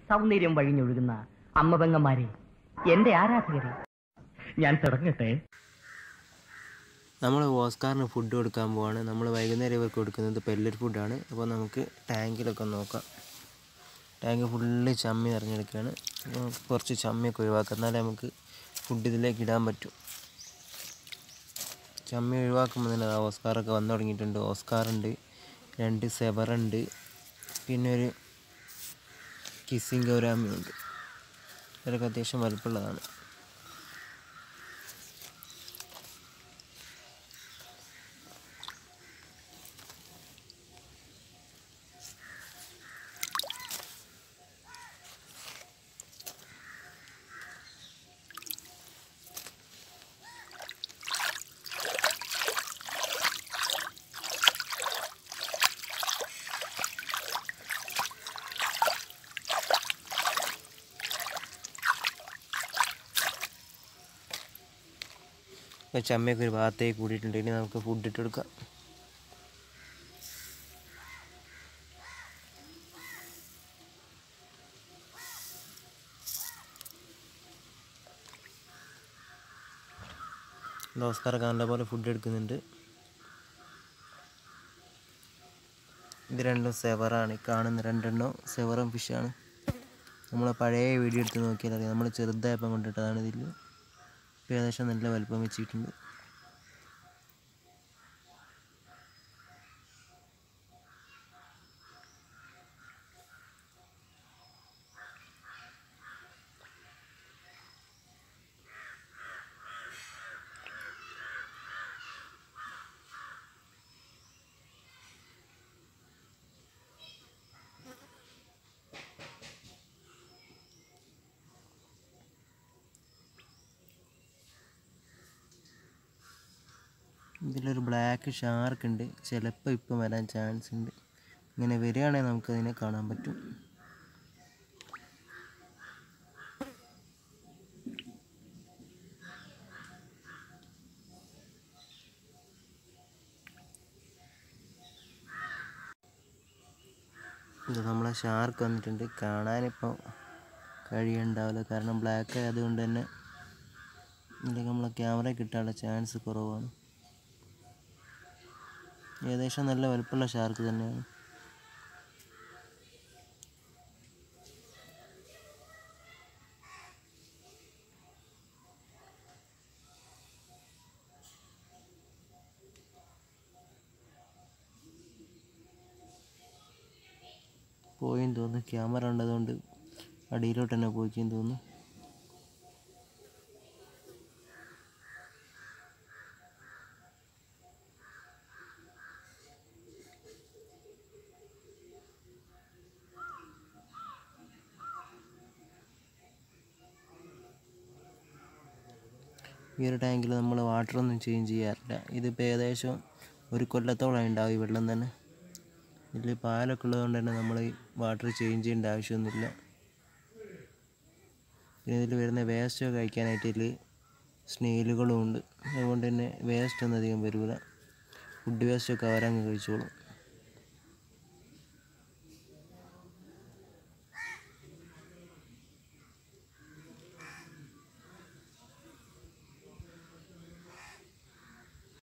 സൗന്ദര്യം വഴിഞ്ഞൊഴുകുന്ന അമ്മ പെങ്ങന്മാരെ എന്റെ ആരാധകരെ ഞാൻ തുടങ്ങട്ടെ നമ്മൾ ഓസ്കാറിന് ഫുഡ് കൊടുക്കാൻ പോവാണ് നമ്മൾ വൈകുന്നേരം ഇവർക്ക് കൊടുക്കുന്നത് പെല്ലറ്റ് ഫുഡാണ് അപ്പോൾ നമുക്ക് ടാങ്കിലൊക്കെ നോക്കാം ടാങ്ക് ഫുള്ള് ചമ്മി നിറഞ്ഞെടുക്കുകയാണ് അപ്പോൾ നമുക്ക് കുറച്ച് ചമ്മിയൊക്കെ ഒഴിവാക്കാം എന്നാലേ നമുക്ക് ഫുഡ് ഇതിലേക്ക് ഇടാൻ പറ്റും ചമ്മി ഒഴിവാക്കുമ്പോൾ തന്നെ ആ ഓസ്കാറൊക്കെ വന്നു തുടങ്ങിയിട്ടുണ്ട് ഓസ്കാറുണ്ട് രണ്ട് സെവറുണ്ട് പിന്നെ ഒരു കിസ്സിങ് ഗൗരാമിയുണ്ട് ഇവരൊക്കെ അത്യാവശ്യം വലുപ്പമുള്ളതാണ് ഇപ്പോൾ ചമ്മയൊക്കെ ഒരു ഭാഗത്തേക്ക് കൂടിയിട്ടുണ്ട് ഇനി നമുക്ക് ഫുഡ് ഇട്ട് കൊടുക്കാം ഓസ്കാറൊക്കെ നല്ലപോലെ ഫുഡ് എടുക്കുന്നുണ്ട് ഇത് രണ്ടും സെവറാണ് ഈ കാണുന്ന രണ്ടെണ്ണം സെവറും ഫിഷാണ് നമ്മൾ പഴയ വീഡിയോ എടുത്ത് നോക്കിയാൽ അറിയാം നമ്മൾ ചെറുതായപ്പം കൊണ്ടിട്ടതാണ് ഇതിൽ ഇപ്പോൾ ഏകദേശം നല്ല വലുപ്പം വെച്ചിട്ടുണ്ട് ഇതിലൊരു ബ്ലാക്ക് ഷാർക്ക് ഉണ്ട് ചിലപ്പോൾ ഇപ്പം വരാൻ ചാൻസ് ഉണ്ട് ഇങ്ങനെ വരികയാണെങ്കിൽ നമുക്കതിനെ കാണാൻ പറ്റും ഇത് നമ്മളെ ഷാർക്ക് വന്നിട്ടുണ്ട് കാണാനിപ്പോൾ കഴിയുണ്ടാവില്ല കാരണം ബ്ലാക്ക് ആയതുകൊണ്ട് തന്നെ ഇതിലേക്ക് നമ്മളെ ക്യാമറ കിട്ടാനുള്ള ചാൻസ് കുറവാണ് ഏകദേശം നല്ല വലുപ്പമുള്ള ഷാർക്ക് തന്നെയാണ് പോയെന്ന് തോന്നുന്നു ക്യാമറ ഉള്ളതുകൊണ്ട് അടിയിലോട്ട് തന്നെ പോയിക്കെന്ന് തോന്നുന്നു ഈ ഒരു ടാങ്കിൽ നമ്മൾ വാട്ടറൊന്നും ചേഞ്ച് ചെയ്യാറില്ല ഇതിപ്പോൾ ഏകദേശം ഒരു കൊല്ലത്തോളം ഉണ്ടാവും ഈ വെള്ളം തന്നെ ഇതിൽ പാലൊക്കെ ഉള്ളതുകൊണ്ട് തന്നെ നമ്മൾ ഈ വാട്ടർ ചേഞ്ച് ചെയ്യേണ്ട ആവശ്യമൊന്നുമില്ല പിന്നെ ഇതിൽ വരുന്ന വേസ്റ്റൊക്കെ കഴിക്കാനായിട്ട് ഇതിൽ സ്നെയിലുകളും ഉണ്ട് അതുകൊണ്ട് തന്നെ വേസ്റ്റ് ഒന്നും അധികം വരില്ല ഫുഡ് വേസ്റ്റൊക്കെ അവരങ്ങ് കഴിച്ചോളും